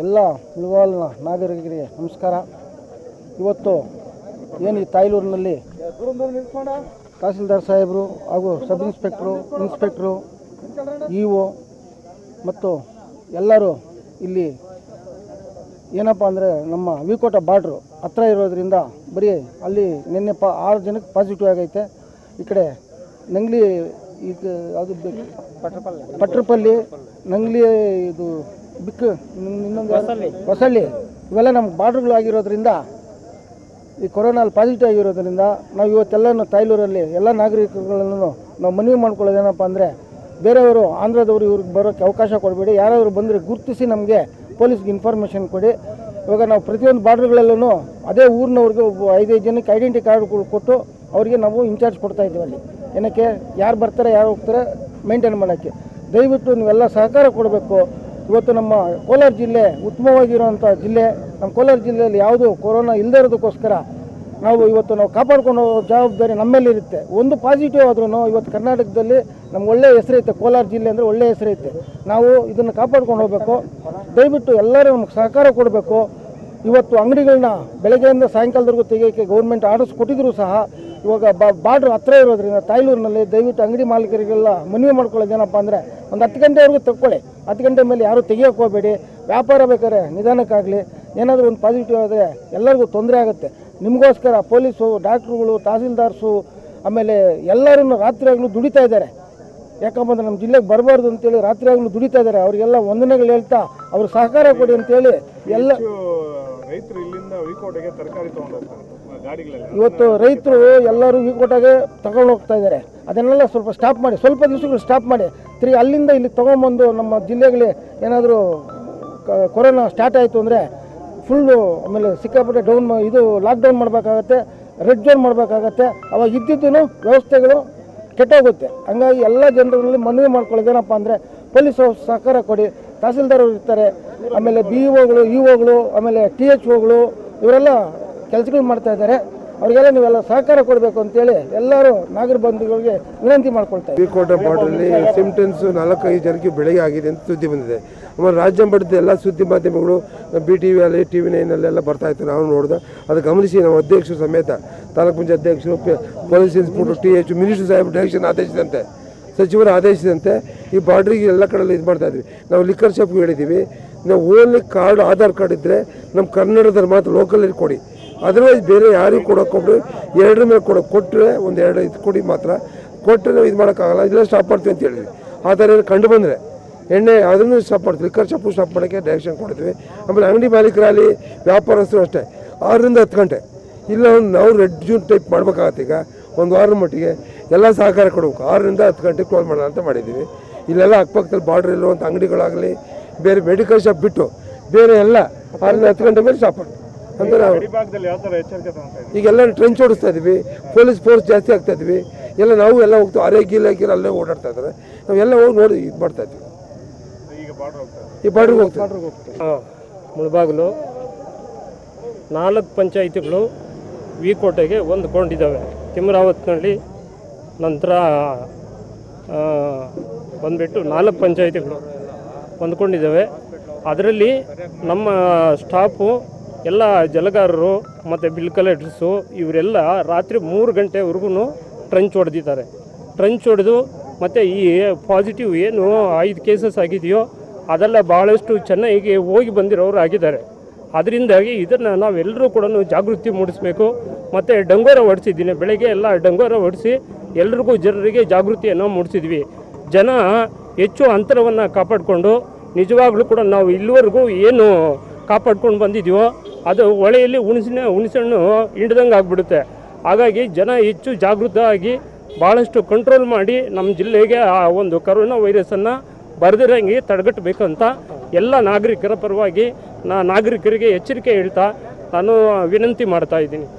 ಎಲ್ಲ ಮುಳಗಾಲ್ನ ನಾಗರಿಕರಿಗೆ ನಮಸ್ಕಾರ ಇವತ್ತು ಏನು ಈ ತಾಯ್ಲೂರಿನಲ್ಲಿ ತಹಸೀಲ್ದಾರ್ ಸಾಹೇಬರು ಹಾಗೂ sub inspector inspector E O ಮತ್ತು ಎಲ್ಲರೂ ಇಲ್ಲಿ ಏನಪ್ಪ ಅಂದರೆ ನಮ್ಮ ವಿಕೋಟ ಬಾರ್ಡ್ರು ಹತ್ರ ಇರೋದ್ರಿಂದ ಬರೀ ಅಲ್ಲಿ ನಿನ್ನೆ ಪ ಆರು ಜನಕ್ಕೆ ಪಾಸಿಟಿವ್ ಆಗೈತೆ ಈ ಕಡೆ ನಂಗ್ಲಿ ಈಗ ಅದು ಪಟ್ರಪಲ್ಲಿ ನಂಗ್ಲಿ ಇದು ಬಿಕ್ ಇನ್ನೊಂದು ಯಾವ್ದು? ಹೊಸಳ್ಳಿ ಇವೆಲ್ಲ ನಮ್ಮ ಬಾರ್ಡ್ರುಗಳು ಆಗಿರೋದ್ರಿಂದ ಈ ಕೊರೋನಲ್ಲಿ ಪಾಸಿಟಿವ್ ಆಗಿರೋದ್ರಿಂದ ನಾವು ಇವತ್ತೆಲ್ಲನೂ ತಾಯ್ಲೂರಲ್ಲಿ ಎಲ್ಲ ನಾಗರಿಕಗಳನ್ನು ನಾವು ಮನವಿ ಮಾಡ್ಕೊಳ್ಳೋದೇನಪ್ಪ ಅಂದರೆ ಬೇರೆಯವರು ಆಂಧ್ರದವರು ಇವ್ರಿಗೆ ಬರೋಕ್ಕೆ ಅವಕಾಶ ಕೊಡಬೇಡಿ ಯಾರಾದರೂ ಬಂದರೆ ಗುರುತಿಸಿ ನಮಗೆ ಪೊಲೀಸ್ಗೆ ಇನ್ಫಾರ್ಮೇಷನ್ ಕೊಡಿ ಇವಾಗ ನಾವು ಪ್ರತಿಯೊಂದು ಬಾರ್ಡ್ರ್ಗಳಲ್ಲೂ ಅದೇ ಊರಿನವ್ರಿಗೆ ಒಬ್ಬ ಐದೈದು ಜನಕ್ಕೆ ಐಡೆಂಟಿ ಕಾರ್ಡ್ಗಳು ಕೊಟ್ಟು ಅವರಿಗೆ ನಾವು ಇನ್ಚಾರ್ಜ್ ಕೊಡ್ತಾ ಇದ್ದೀವಿ ಅಲ್ಲಿ ಏನಕ್ಕೆ ಯಾರು ಬರ್ತಾರೆ ಯಾರು ಹೋಗ್ತಾರೆ ಮೇಂಟೈನ್ ಮಾಡೋಕ್ಕೆ ದಯವಿಟ್ಟು ನೀವೆಲ್ಲ ಸಹಕಾರ ಕೊಡಬೇಕು ಇವತ್ತು ನಮ್ಮ ಕೋಲಾರ ಜಿಲ್ಲೆ ಉತ್ತಮವಾಗಿರುವಂಥ ಜಿಲ್ಲೆ ನಮ್ಮ ಕೋಲಾರ ಜಿಲ್ಲೆಯಲ್ಲಿ ಯಾವುದು ಕೊರೋನಾ ಇಲ್ಲದೇ ಇರೋದಕ್ಕೋಸ್ಕರ ನಾವು ಇವತ್ತು ನಾವು ಕಾಪಾಡ್ಕೊಂಡು ಹೋಗೋ ಜವಾಬ್ದಾರಿ ನಮ್ಮಲ್ಲಿರುತ್ತೆ ಒಂದು ಪಾಸಿಟಿವ್ ಆದ್ರೂ ಇವತ್ತು ಕರ್ನಾಟಕದಲ್ಲಿ ನಮ್ಗೆ ಒಳ್ಳೆಯ ಹೆಸರೈತೆ ಕೋಲಾರ ಜಿಲ್ಲೆ ಅಂದರೆ ಒಳ್ಳೆಯ ಹೆಸರೈತೆ ನಾವು ಇದನ್ನು ಕಾಪಾಡ್ಕೊಂಡು ಹೋಗಬೇಕು ದಯವಿಟ್ಟು ಎಲ್ಲರೂ ನಮ್ಗೆ ಸಹಕಾರ ಕೊಡಬೇಕು ಇವತ್ತು ಅಂಗಡಿಗಳನ್ನ ಬೆಳಗ್ಗೆಯಿಂದ ಸಾಯಂಕಾಲದವರೆಗೂ ತೆಗೆಯೋಕ್ಕೆ ಗೌರ್ಮೆಂಟ್ ಆರ್ಡರ್ಸ್ ಕೊಟ್ಟಿದ್ರು ಸಹ ಇವಾಗ ಬಾ ಬಾರ್ಡ್ರ್ ಹತ್ರ ಇರೋದ್ರಿಂದ ತಾಯ್ಲೂರಿನಲ್ಲಿ ದಯವಿಟ್ಟು ಅಂಗಡಿ ಮಾಲೀಕರಿಗೆಲ್ಲ ಮನವಿ ಮಾಡ್ಕೊಳ್ಳೋದೇನಪ್ಪ ಅಂದರೆ ಒಂದು ಹತ್ತು ಗಂಟೆವರೆಗೂ ತಗೊಳ್ಳಿ ಹತ್ತು ಗಂಟೆ ಮೇಲೆ ಯಾರೂ ತೆಗಿಯೋಕೆ ಹೋಗಬೇಡಿ ವ್ಯಾಪಾರ ಬೇಕಾದ್ರೆ ನಿಧಾನಕ್ಕಾಗಲಿ ಏನಾದರೂ ಒಂದು ಪಾಸಿಟಿವ್ ಆದರೆ ಎಲ್ಲರಿಗೂ ತೊಂದರೆ ಆಗುತ್ತೆ ನಿಮಗೋಸ್ಕರ ಪೊಲೀಸು ಡಾಕ್ಟ್ರುಗಳು ತಹಸೀಲ್ದಾರ್ಸು ಆಮೇಲೆ ಎಲ್ಲರೂ ರಾತ್ರಿ ಆಗಲೂ ದುಡಿತಾ ಇದ್ದಾರೆ ಯಾಕಂದ್ರೆ ನಮ್ಮ ಜಿಲ್ಲೆಗೆ ಬರಬಾರ್ದು ಅಂತೇಳಿ ರಾತ್ರಿ ಆಗಲೂ ದುಡಿತಾ ಇದ್ದಾರೆ ಅವರಿಗೆಲ್ಲ ವಂದನೆಗಳು ಹೇಳ್ತಾ ಅವ್ರು ಸಹಕಾರ ಕೊಡಿ ಅಂತೇಳಿ ಎಲ್ಲ ರೈತರು ಇಲ್ಲಿಂದ ವಿಕೋಟೆಗೆ ತರಕಾರಿ ತಗೊಂಡೋಗ್ತಾರೆ ಗಾಡಿಗಳಲ್ಲಿ ಇವತ್ತು ರೈತರು ಎಲ್ಲರೂ ಈ ಕೋಟಾಗೆ ತಗೊಂಡು ಹೋಗ್ತಾ ಇದ್ದಾರೆ ಅದನ್ನೆಲ್ಲ ಸ್ವಲ್ಪ ಸ್ಟಾಪ್ ಮಾಡಿ ಸ್ವಲ್ಪ ದಿವಸಗಳು ಸ್ಟಾಪ್ ಮಾಡಿ ತಿರುಗಿ ಅಲ್ಲಿಂದ ಇಲ್ಲಿ ತೊಗೊಂಬಂದು ನಮ್ಮ ಜಿಲ್ಲೆಗಳಿಗೆ ಏನಾದರೂ ಕೊರೋನಾ ಸ್ಟಾರ್ಟ್ ಆಯಿತು ಅಂದರೆ ಫುಲ್ಲು ಆಮೇಲೆ ಸಿಕ್ಕಾಪಟ್ಟೆ ಡೌನ್ ಇದು ಲಾಕ್ಡೌನ್ ಮಾಡಬೇಕಾಗತ್ತೆ ರೆಡ್ ಜೋನ್ ಮಾಡಬೇಕಾಗತ್ತೆ ಅವಾಗ ಇದ್ದಿದ್ದು ವ್ಯವಸ್ಥೆಗಳು ಕೆಟ್ಟೋಗುತ್ತೆ ಹಂಗಾಗಿ ಎಲ್ಲ ಜನರಲ್ಲಿ ಮನವಿ ಮಾಡ್ಕೊಳ್ಳೋದೇನಪ್ಪ ಅಂದರೆ ಪೊಲೀಸ್ ಅವ್ರು ಸಹಕಾರ ಕೊಡಿ ತಹಸೀಲ್ದಾರ್ ಅವ್ರು ಇರ್ತಾರೆ ಆಮೇಲೆ ಬಿ ಒಗಳು ಇ ಒಗಳು ಆಮೇಲೆ ಟಿ ಎಚ್ ಒಗಳು ಇವರೆಲ್ಲ ಕೆಲಸಗಳು ಮಾಡ್ತಾ ಇದ್ದಾರೆ ಅವರಿಗೆಲ್ಲ ನೀವೆಲ್ಲ ಸಹಕಾರ ಕೊಡಬೇಕು ಅಂತೇಳಿ ಎಲ್ಲರೂ ನಾಗರ ಬಂಧುಗಳಿಗೆ ವಿನಂತಿ ಮಾಡ್ಕೊಳ್ತಾ ಇದ್ದೀವಿ ಕೋಟೆ ಬಾರ್ಡ್ರಲ್ಲಿ ಸಿಮ್ಟಮ್ಸ್ ನಾಲ್ಕೈದು ಜನಕ್ಕೆ ಬೆಳಗ್ಗೆ ಆಗಿದೆ ಅಂತ ಸುದ್ದಿ ಬಂದಿದೆ ಆಮೇಲೆ ರಾಜ್ಯ ಮಟ್ಟದ ಎಲ್ಲ ಸುದ್ದಿ ಮಾಧ್ಯಮಗಳು ಬಿ ಟಿ ವಿ ಅಲ್ಲಿ ಟಿ ವಿ ನೈನಲ್ಲೆಲ್ಲ ಬರ್ತಾ ಇತ್ತು ನಾವು ನೋಡಿದೆ ಅದು ಗಮನಿಸಿ ನಾವು ಅಧ್ಯಕ್ಷರು ಸಮೇತ ತಾಲೂಕು ಪಂಚಾಯತ್ ಅಧ್ಯಕ್ಷರು ಪೆ- police inspector T H minister ಸಾಹೇಬ್ ಡೈರೆಕ್ಷನ್ ಆದೇಶಿಸಿದಂತೆ ಸಚಿವರು ಆದೇಶಿಸಿದಂತೆ ಈ ಬಾರ್ಡ್ರಿಗೆ ಎಲ್ಲ ಕಡೆಯಲ್ಲಿ ಇದು ಮಾಡ್ತಾ ಇದ್ವಿ ನಾವು ಲಿಕ್ಕರ್ ಶಾಪ್ಗೆ ಹೇಳಿದ್ದೀವಿ ನಾವು ಓನ್ಲಿ ಕಾರ್ಡ್ ಆಧಾರ್ ಕಾರ್ಡ್ ಇದ್ದರೆ ನಮ್ಮ ಕನ್ನಡದಲ್ಲಿ ಮಾತ್ರ ಲೋಕಲಲ್ಲಿ ಕೊಡಿ ಅದರ್ವೈಸ್ ಬೇರೆ ಯಾರಿಗೂ ಕೊಡೋಕ್ಕೊಬ್ರು ಎರಡರ ಮೇಲೆ ಕೊಡೋ ಕೊಟ್ಟರೆ ಒಂದು ಎರಡು ಇದು ಕೊಡಿ ಮಾತ್ರ ಕೊಟ್ಟರೆ ನಾವು ಇದು ಮಾಡೋಕ್ಕಾಗಲ್ಲ ಇದೆಲ್ಲ ಸ್ಟಾಪ್ ಮಾಡ್ತೀವಿ ಅಂತ ಹೇಳಿದ್ವಿ ಆ ಥರ ಏನಾದ್ರು ಕಂಡು ಬಂದರೆ ಎಣ್ಣೆ ಅದನ್ನು ಸ್ಟಾಪ್ ಮಾಡ್ತೀವಿ ಲಿಕ್ಕರ್ ಶಾಪು ಸ್ಟಾಪ್ ಮಾಡೋಕ್ಕೆ ಡೈರೆಕ್ಷನ್ ಕೊಡ್ತೀವಿ ಆಮೇಲೆ ಅಂಗಡಿ ಮಾಲೀಕರಲ್ಲಿ ವ್ಯಾಪಾರಸ್ಥರು ಅಷ್ಟೇ ಆರರಿಂದ ಹತ್ತು ಗಂಟೆ ಇಲ್ಲ ಒಂದು ನಾವು ರೆಡ್ ಜೂನ್ ಟೈಪ್ ಮಾಡ್ಬೇಕಾಗತ್ತೆ ಈಗ ಒಂದು ವಾರದ ಮಟ್ಟಿಗೆ ಎಲ್ಲ ಸಹಕಾರ ಕೊಡಬೇಕು ಆರರಿಂದ ಹತ್ತು ಗಂಟೆ ಕ್ಲೋಸ್ ಮಾಡೋಣ ಅಂತ ಮಾಡಿದ್ದೀವಿ ಇಲ್ಲೆಲ್ಲ ಅಕ್ಕಪಕ್ಕದಲ್ಲಿ ಬಾರ್ಡ್ರ್ ಇರುವಂಥ ಅಂಗಡಿಗಳಾಗಲಿ ಬೇರೆ ಮೆಡಿಕಲ್ ಶಾಪ್ ಬಿಟ್ಟು ಬೇರೆ ಎಲ್ಲ ಆರರಿಂದ ಹತ್ತು ಗಂಟೆ ಮೇಲೆ ಸ್ಟಾಪ್ ಮಾಡಿ ಅಂತ ನಾವು ಗಡಿಭಾಗದಲ್ಲಿ ಯಾವ ಥರ ಎಚ್ಚರಿಕೆ ತಗೊಂತಾ ಇದ್ದೀವಿ ಈಗೆಲ್ಲ ಟ್ರೆಂಚ್ ಓಡಿಸ್ತಾ ಇದೀವಿ ಪೊಲೀಸ್ ಫೋರ್ಸ್ ಜಾಸ್ತಿ ಆಗ್ತಾ ಇದೀವಿ ಎಲ್ಲ ನಾವು ಎಲ್ಲ ಹೋಗ್ತೀವಿ ಆರೋಗ್ಯ ಇಲಾಖೆ ಅಲ್ಲೇ ಓಡಾಡ್ತಾ ಇದ್ದಾರೆ ನಾವೆಲ್ಲ ಹೋಗಿ ನೋಡಿ ಇದು ಮಾಡ್ತಾ ಇದ್ವಿ ಈಗ ಬಾರ್ಡರ್ ಹೋಗ್ತಾರೆ ಈ ಬಾರ್ಡ್ರಿಗೆ ಹೋಗ್ತೀವಿ ಮುಳಬಾಗಿಲು ನಾಲ್ಕು ಪಂಚಾಯಿತಿಗಳು ವಿಕೋಟೆಗೆ ಹೊಂದ್ಕೊಂಡಿದ್ದಾವೆ ತಿಮ್ರಾವತ್ನಳ್ಳಿ ನಂತರ ಆ, ಬಂದ್ಬಿಟ್ಟು ನಾಲ್ಕು ಪಂಚಾಯಿತಿಗಳು ಹೊಂದ್ಕೊಂಡಿದ್ದಾವೆ ಅದರಲ್ಲಿ ನಮ್ಮ ಸ್ಟಾಫು ಎಲ್ಲ ಜಲಗಾರರು ಮತ್ತು ಬಿಲ್ ಕಲೆಕ್ಟರ್ಸು ಇವರೆಲ್ಲ ರಾತ್ರಿ ಮೂರು ಗಂಟೆವರೆಗೂ ಟ್ರಂಚ್ ಹೊಡೆದಿದ್ದಾರೆ ಟ್ರಂಚ್ ಹೊಡೆದು ಮತ್ತು ಈ ಪಾಸಿಟಿವ್ ಏನು ಐದು ಕೇಸಸ್ ಆಗಿದೆಯೋ ಅದೆಲ್ಲ ಭಾಳಷ್ಟು ಚೆನ್ನಾಗಿ ಹೋಗಿ ಬಂದಿರೋರು ಆಗಿದ್ದಾರೆ ಅದರಿಂದಾಗಿ ಇದನ್ನು ನಾವೆಲ್ಲರೂ ಕೂಡ ಜಾಗೃತಿ ಮೂಡಿಸಬೇಕು ಮತ್ತು ಡಂಗೋರ ಹೊಡಿಸಿದ್ದೀನಿ ಬೆಳಗ್ಗೆ ಎಲ್ಲ ಡಂಗೋರ ಹೊಡಿಸಿ ಎಲ್ರಿಗೂ ಜನರಿಗೆ ಜಾಗೃತಿಯನ್ನು ಮೂಡಿಸಿದ್ವಿ ಜನ ಹೆಚ್ಚು ಅಂತರವನ್ನು ಕಾಪಾಡಿಕೊಂಡು ನಿಜವಾಗ್ಲೂ ಕೂಡ ನಾವು ಇಲ್ಲಿವರೆಗೂ ಏನು ಕಾಪಾಡ್ಕೊಂಡು ಬಂದಿದ್ದೀವೋ ಅದು ಹೊಳೆಯಲ್ಲಿ ಹುಣಸಿನ ಹುಣಸೆಹಣ್ಣು ಹಿಂಡ್ದಂಗೆ ಆಗಿಬಿಡುತ್ತೆ ಹಾಗಾಗಿ ಜನ ಹೆಚ್ಚು ಜಾಗೃತ ಆಗಿ ಭಾಳಷ್ಟು ಕಂಟ್ರೋಲ್ ಮಾಡಿ ನಮ್ಮ ಜಿಲ್ಲೆಗೆ ಆ ಒಂದು ಕರೋನಾ ವೈರಸನ್ನು ಬರೆದಿರಂಗೆ ತಡೆಗಟ್ಟಬೇಕಂತ ಎಲ್ಲ ನಾಗರಿಕರ ಪರವಾಗಿ ನಾ ನಾಗರಿಕರಿಗೆ ಎಚ್ಚರಿಕೆ ಹೇಳ್ತಾ ನಾನು ವಿನಂತಿ ಮಾಡ್ತಾ ಇದ್ದೀನಿ